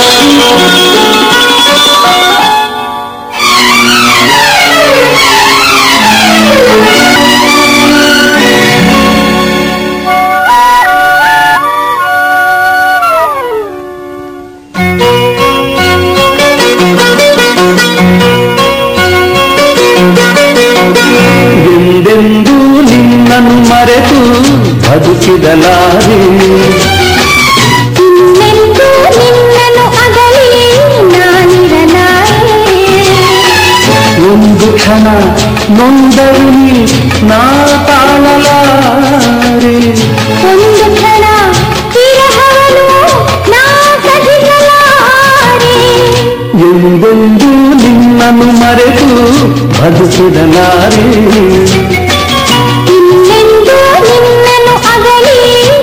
ಎಂದೆಂದೂ ನಿನ್ನನ್ನು ಮರೆತು ಬದುಕಿದಲಾರೆ ಇನ್ನೆಂದೂ ನಿನ್ನನ್ನು ಅಗಲಿ ನಾನಿರಲಾರೆ ಒಂದು ಕ್ಷಣ ನೊಂದರು ನೀ ನಾ ತಾಳಲಾರೆ ಒಂದು ಕ್ಷಣ ವಿರಹವನ್ನು ನಾ ಸಹಿಸಲಾರೆ ಎಂದೆಂದೂ ನಿನ್ನನ್ನು ಮರೆತು ಬದುಕಿದಲಾರೆ ಇನ್ನೆಂದೂ ನಿನ್ನನ್ನು ಅಗಲಿ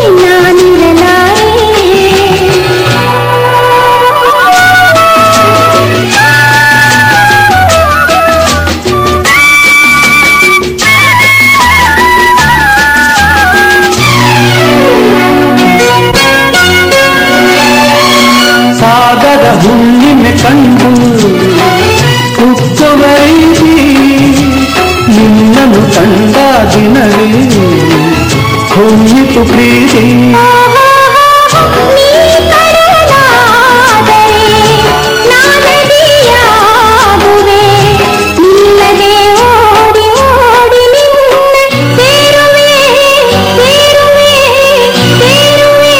ಸಾಗರ ಹುಣ್ಣಿಮೆ ಕಂಡು ಉಕ್ಕುವ ರೀತಿ ನಿನ್ನನ್ನು ಕಂಡ ದಿನವೇ ಹೊಮ್ಮಿತು ಪ್ರೀತಿ ನೀ ಕಡಲಾದರೆ ನಾನದಿಯಾಗುವೆ ನಿಲ್ಲದೆ ಓಡಿ ಓಡಿ ನಿನ್ನ ಸೇರುವೆ ಸೇರುವೆ ಸೇರುವೆ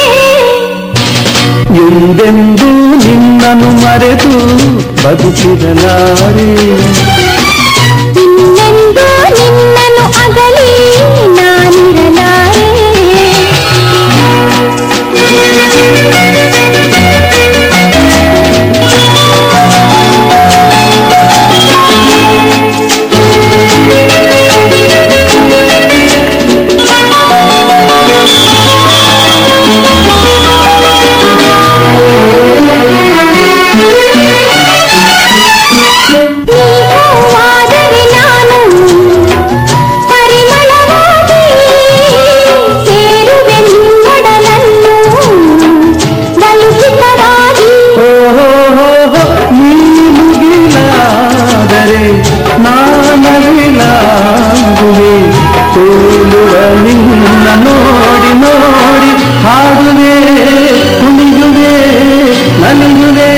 ಎಂದೆಂದೂ ನಿನ್ನನ್ನು ಮರೆತು ಬದುಕಿದಲಾರೆ ಇನ್ನೆಂದೂ ನಿನ್ನನ್ನು ಅಗಲಿ ನಾನಿರಲಾರೆ ನೀವಾದರೆ ನಾನು ಪರಿಮಳವಾಗಿ ಸೇರುವೆ ನಿನ್ನೊಡಲನ್ನು ಬಲುಹಿತವಾಗಿ ಓಹೋ ನೀ ಮುಗಿಲಾದರೆ ನಾನವಿಲಾಗುವೆ ತೋಲುವ ನಿನ್ನ ನೋಡಿ ನೋಡಿ ಹಾಡುವೆ ಕುಣಿಯುವೆ ನಲಿಯುವೆ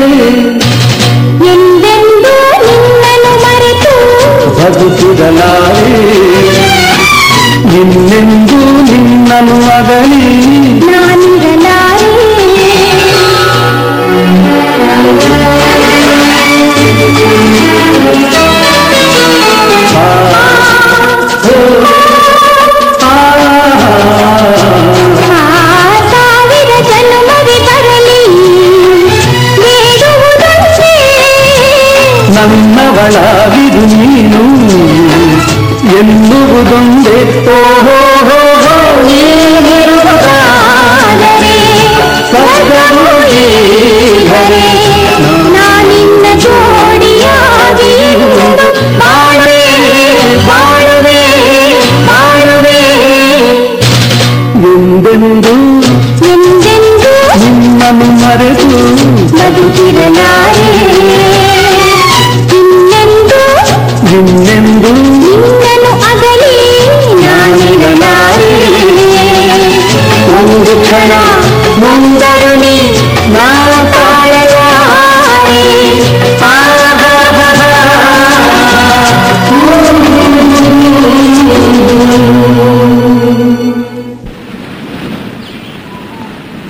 ಎಂದೆಂದೂ ನಿನ್ನನ್ನು ಮರೆತು ಬದುಕಿದಲಾರೆ ಇನ್ನೆಂದೂ ನಿನ್ನನ್ನು ಅಗಲಿ ನಾನಿರಲಾರೆ ಆ ಸಾವಿರ ಜನ್ಮವೇ ಬರಲಿ ಬೇಡುವುದಂತೆ ನನ್ನವಳಾಗಿರು ನೀನು ಎನ್ನುವುದೊಂದೇ ಓಹೋ ಆದರೆ ಸ್ವರ್ಗವು ಈಗಲೇ ನಾನಿನ್ನ ಜೋಡಿಯಾಗಿ ಇಂದು ಬಾಳುವೆ ಬಾಳುವೆ ಬಾಳುವೆ ಎಂದೆಂದೂ ಎಂದೆಂದೂ ನಿನ್ನನ್ನು ಮರೆತು ಬದುಕಿರಲಾರೆ ಇನ್ನೆಂದೂ ಇನ್ನೆಂದೂ ನಿನ್ನನ್ನು ಅಗಲಿ ನಾನಿರಲಾರೆ ಒಂದು ಕ್ಷಣ ಮುಂದರು ನೀ